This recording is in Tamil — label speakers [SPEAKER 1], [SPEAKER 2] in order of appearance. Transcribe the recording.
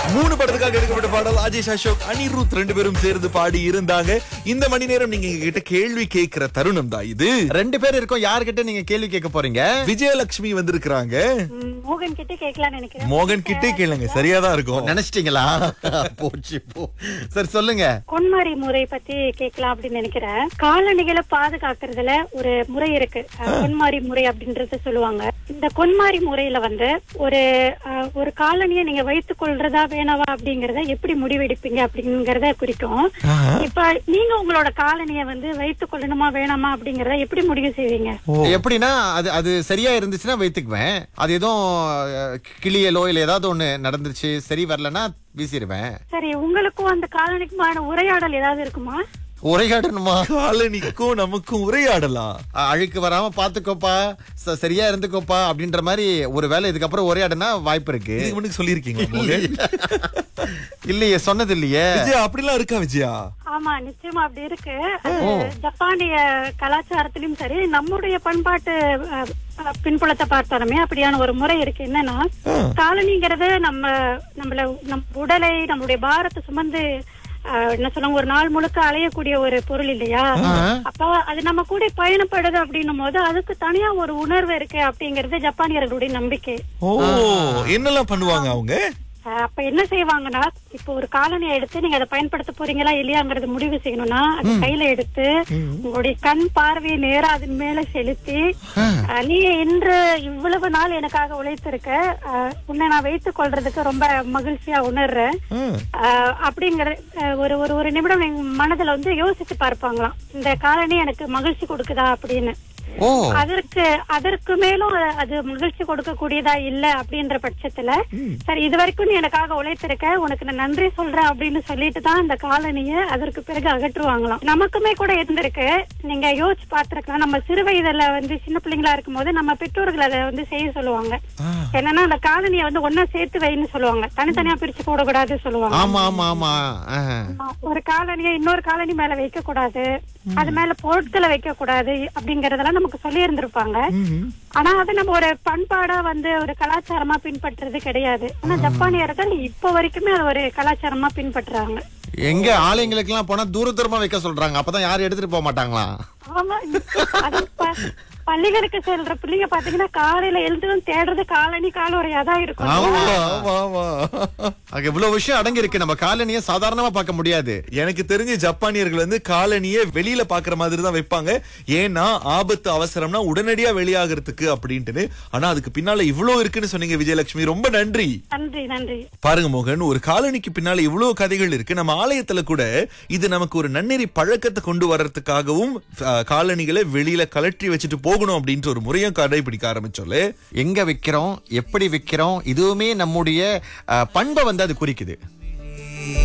[SPEAKER 1] மூணு படத்துக்காக எடுக்கப்பட்ட பாடல் அஜேஷ் அசோக் அனிருத் ரெண்டு பேரும் சேர்ந்து பாடி இருந்தாங்க இந்த மணி நேரம் நீங்க எங்க கிட்ட கேள்வி கேட்கிற தருணம் தான் இது
[SPEAKER 2] ரெண்டு பேர் இருக்கோம் யார்கிட்ட நீங்க கேள்வி கேட்க போறீங்க
[SPEAKER 1] விஜயலட்சுமி வந்திருக்கிறாங்க
[SPEAKER 3] ம், மோகன் கிட்ட கேட்கலாம்னு நினைக்கிறேன்
[SPEAKER 1] மோகன் கிட்டே கேளுங்க சரியாதான் இருக்கும்
[SPEAKER 2] நினைச்சிட்டீங்களா போச்சு போ சரி சொல்லுங்க
[SPEAKER 3] கொன்மாரி முறை பத்தி கேட்கலாம் அப்படின்னு நினைக்கிறேன் காலணிகளை பாதுகாக்கிறதுல ஒரு முறை இருக்கு அஹ், கொன்மாரி முறை அப்படின்றத சொல்லுவாங்க இந்த கொன்மாரி முறையில வந்து ஒரு அஹ், ஒரு காலனியை நீங்க வைத்துக் கொள்றதா வேணாவா அப்படிங்கறத எப்படி முடிவெடுப்பீங்க அப்படிங்கறத குறிக்கும் இப்ப நீங்க உங்களோட காலனியை வந்து வைத்துக் கொள்ளணுமா வேணாமா அப்படிங்கறத எப்படி முடிவு செய்வீங்க
[SPEAKER 2] எப்படின்னா அது அது சரியா இருந்துச்சுன்னா வைத்துக்குவேன் அது எதுவும் அஹ், கிளியலோ இல்ல ஏதாவது ஒண்ணு நடந்துருச்சு சரி வரலன்னா வீசிடுவேன்
[SPEAKER 3] சரி உங்களுக்கும் அந்த காலனிக்குமான உரையாடல் ஏதாவது இருக்குமா
[SPEAKER 2] உரையாடணுமா
[SPEAKER 1] காலனிக்கும் நமக்கும் உரையாடலாம்
[SPEAKER 2] அ- அழுக்கு வராம பாத்துக்கோப்பா ச- சரியா இருந்துக்கோப்பா அப்படின்ற மாதிரி ஒரு வேலை இதுக்கப்புறம் உரையாடுனா வாய்ப்பு இருக்கு
[SPEAKER 1] இதுக்கு முன்னாடி சொல்லியிருக்கீங்களா மோகன்?
[SPEAKER 2] இல்லையே சொன்னது இல்லையே
[SPEAKER 1] விஜயா அப்படிலாம் இருக்கா விஜயா
[SPEAKER 3] ஆமா நிச்சயமா அப்படி இருக்கு அது ஜப்பானிய கலாச்சாரத்திலும் சரி நம்முடைய பண்பாட்டு அஹ், அஹ், பின்புலத்தை பார்த்தாலுமே அப்படியான ஒரு முறை இருக்கு என்னன்னா காலனிங்கிறது நம்ம நம்மள நம் உடலை நம்மளுடைய பாரத்தை சுமந்து அஹ், என்ன சொல்லுவாங்க ஒரு நாள் முழுக்க அலையக்கூடிய ஒரு பொருள் இல்லையா அப்ப அது நம்ம கூட பயணப்படுது அப்படின்னும் போது அதுக்கு தனியா ஒரு உணர்வு இருக்கு அப்படிங்கறது ஜப்பானியர்களுடைய நம்பிக்கை
[SPEAKER 1] ஓ என்னெல்லாம் பண்ணுவாங்க அவங்க
[SPEAKER 3] அஹ் அப்ப என்ன செய்வாங்கன்னா இப்போ ஒரு காலனியை எடுத்து நீங்க அதை பயன்படுத்த போறீங்களா இல்லையாங்கறது முடிவு செய்யணும்னா அது கையில எடுத்து உங்களுடைய கண் பார்வையை நேரா அதன் மேல செலுத்தி அஹ் நீ இன்று இவ்வளவு நாள் எனக்காக உழைத்திருக்க அஹ் உன்னை நான் வைத்துக் கொள்றதுக்கு ரொம்ப மகிழ்ச்சியா உணர்றேன்
[SPEAKER 1] ஆ.
[SPEAKER 3] அஹ் அப்படிங்கிற அஹ் ஒரு ஒரு ஒரு நிமிடம் எங்க மனதுல வந்து யோசிச்சு பார்ப்பாங்களாம் இந்த காலனி எனக்கு மகிழ்ச்சி கொடுக்குதா அப்படின்னு
[SPEAKER 2] ஓ
[SPEAKER 3] அதற்கு அதற்கு மேலும் அ- அது மகிழ்ச்சி கொடுக்கக்கூடியதா இல்ல அப்படின்ற பட்சத்துல சரி இது வரைக்கும் நீ எனக்காக உழைத்திருக்க உனக்கு நான் நன்றி சொல்றேன் அப்படின்னு சொல்லிட்டு தான் அந்த காலனிய அதற்கு பிறகு அகற்றுவாங்களாம் நமக்குமே கூட இருந்திருக்கு நீங்க யோசிச்சு பார்த்திருக்கலாம் நம்ம சிறு வயதுல வந்து சின்ன பிள்ளைங்களா இருக்கும்போது நம்ம பெற்றோர்கள் அதை வந்து செய்ய சொல்லுவாங்க என்னன்னா அந்த காலனியை வந்து ஒன்னா சேர்த்து வைன்னு சொல்லுவாங்க தனித்தனியா பிரிச்சு போடக்கூடாது சொல்லுவாங்க
[SPEAKER 2] ஆமா ஆமா ஆமா ஆஹ்.
[SPEAKER 3] ஒரு காலனியை இன்னொரு காலனி மேல வைக்க கூடாது அது மேல பொருட்களை வைக்க கூடாது அப்படிங்கறதெல்லாம் நமக்கு சொல்லி இருந்திருப்பாங்க ஆனா அது நம்ம ஒரு பண்பாடா வந்து ஒரு கலாச்சாரமா பின்பற்றுறது கிடையாது ஆனா ஜப்பானியர்கள் இப்ப வரைக்குமே அது ஒரு கலாச்சாரமா பின்பற்றுறாங்க
[SPEAKER 2] எங்க ஆலயங்களுக்கு எல்லாம் போனா தூர தூரமா வைக்க சொல்றாங்க அப்பதான் யாரும் எடுத்துட்டு போக மாட்டாங்களா
[SPEAKER 3] ஆமா அது ப- பள்ளிகளுக்கு செல்ற பிள்ளைங்க பாத்தீங்கன்னா காலையில எழுந்ததும் தேடுறது காலனி காலுறையா தான் இருக்கும்
[SPEAKER 2] ஆமா
[SPEAKER 1] ஆமா ஆமா
[SPEAKER 2] அங்க இவ்வளவு விஷயம் அடங்கி இருக்கு நம்ம காலனிய சாதாரணமா பார்க்க முடியாது
[SPEAKER 1] எனக்கு தெரிஞ்ச ஜப்பானியர்கள் வந்து காலனிய வெளியில பாக்குற மாதிரி தான் வைப்பாங்க ஏன்னா ஆபத்து அவசரம்னா உடனடியா வெளியாகிறதுக்கு அப்படின்ட்டு ஆனா அதுக்கு பின்னால இவ்வளவு இருக்குன்னு சொன்னீங்க விஜயலட்சுமி ரொம்ப நன்றி
[SPEAKER 3] நன்றி நன்றி
[SPEAKER 1] பாருங்க மோகன் ஒரு காலனிக்கு பின்னால இவ்வளவு கதைகள் இருக்கு நம்ம ஆலயத்துல கூட இது நமக்கு ஒரு நன்னெறி பழக்கத்தை கொண்டு வர்றதுக்காகவும் அஹ், காலணிகளை வெளியில கலற்றி வச்சுட்டு போகணும் அப்படின்ற ஒரு முறையும் கடைபிடிக்க ஆரம்பிச்சோம்ல
[SPEAKER 2] எங்க விக்கிறோம் எப்படி விக்கிறோம் இதுவுமே நம்முடைய அஹ், பண்பை வந்து அது குறிக்குது